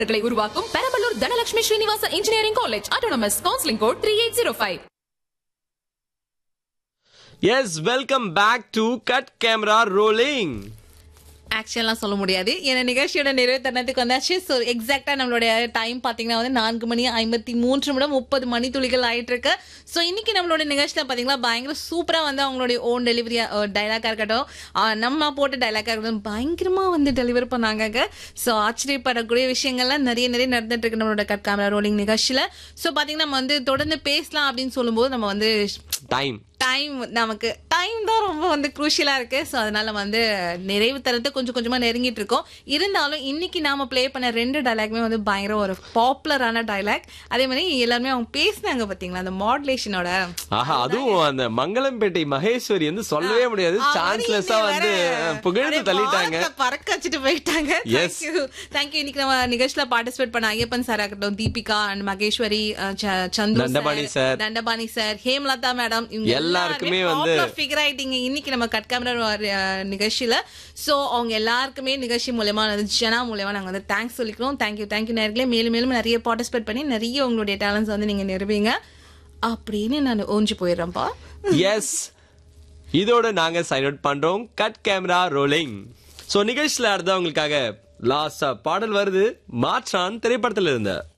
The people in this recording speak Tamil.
களை உருவாக்கும் Perambalur Dhanalakshmi Srinivasa engineering college autonomous counselling code three eight zero five yes welcome back to cut camera rolling ஆக்சுவலாம் சொல்ல முடியாது ஏன்னா நிகழ்ச்சியோட நிறைவு தருணத்துக்கு வந்தாச்சு ஸோ எக்ஸாக்டா நம்மளுடைய டைம் பார்த்தீங்கன்னா வந்து நான்கு மணி ஐம்பத்தி மூன்று நிமிடம் முப்பது மணி துளிகள் ஆயிட்டு இருக்கு ஸோ இன்னைக்கு நம்மளோட நிகழ்ச்சியில் பார்த்தீங்கன்னா பயங்கர சூப்பராக வந்து அவங்களுடைய ஓன் டெலிவரி டைலாக்காக இருக்கட்டும் ஆஹ் நம்ம போட்ட டைலாக்காக இருக்கட்டும் பயங்கரமாக வந்து டெலிவரி பண்ணாங்க ஸோ ஆச்சரியப்படக்கூடிய விஷயங்கள்லாம் நிறைய நிறைய நடந்துட்டு இருக்கு நம்மளோட கட் கேமரா ரோலிங் நிகழ்ச்சியில் ஸோ பார்த்தீங்கன்னா நம்ம வந்து தொடர்ந்து பேசலாம் அப்படின்னு சொல்லும்போது நம்ம வந்து டைம் டைம் நமக்கு டைம் தான் ரொம்ப வந்து குரூஷியலா இருக்கு ஸோ அதனால வந்து நிறைவு தரத்தை கொஞ்சம் கொஞ்சமா நெருங்கிட்டு இருக்கோம் இருந்தாலும் இன்னைக்கு நாம ப்ளே பண்ண ரெண்டு டைலாக்மே வந்து பயங்கர ஒரு பாப்புலரான டைலாக் அதே மாதிரி எல்லாருமே அவங்க பேசினாங்க பாத்தீங்களா அந்த மாடுலேஷனோட ஆஹா அதுவும் அந்த மங்களம்பேட்டை மகேஸ்வரி வந்து சொல்லவே முடியாது சான்ஸ்லெஸ்ஸா வந்து புகழ்ந்து தள்ளிட்டாங்க பறக்க வச்சுட்டு போயிட்டாங்க Yes. தேங்க்யூ இன்னைக்கு நம்ம நிகழ்ச்சியில பார்ட்டிசிபேட் பண்ண ஐயப்பன் சார் இருக்கட்டும் தீபிகா அண்ட் மகேஸ்வரி அஹ், ச- Santhu Dhandapani sir, sir. Dhandapani sir Hemalatha madam இவங்க எல்லாருக்குமே வந்து- ஃபிகர் ஆயிட்டீங்க இன்னைக்கு நம்ம கட் கேமரா நிகழ்ச்சியில சோ அவங்க எல்லாருக்குமே நிகழ்ச்சி மூலயமா வந்து ஜனா மூலயமா நாங்க வந்து தேங்க்ஸ் சொல்லிக்கிறோம் தேங்க்யூ தேங்க்யூ நேர்களே மேலும் மேலும் நிறைய பார்ட்டிசிபேட் பண்ணி நிறைய உங்களுடைய டேலண்ட்ஸ் வந்து நீங்க நிறுவீங்க அப்படின்னு நான் ஓஞ்சி போயிடுறேன்ப்பா எஸ் இதோட நாங்க சைன் அவுட் பண்றோம் கட் கேமரா ரோலிங் சோ நிகழ்ச்சியில அடுத்த உங்களுக்காக லாஸ்டா பாடல் வருது மாற்றான் திரைப்படத்துல இருந்த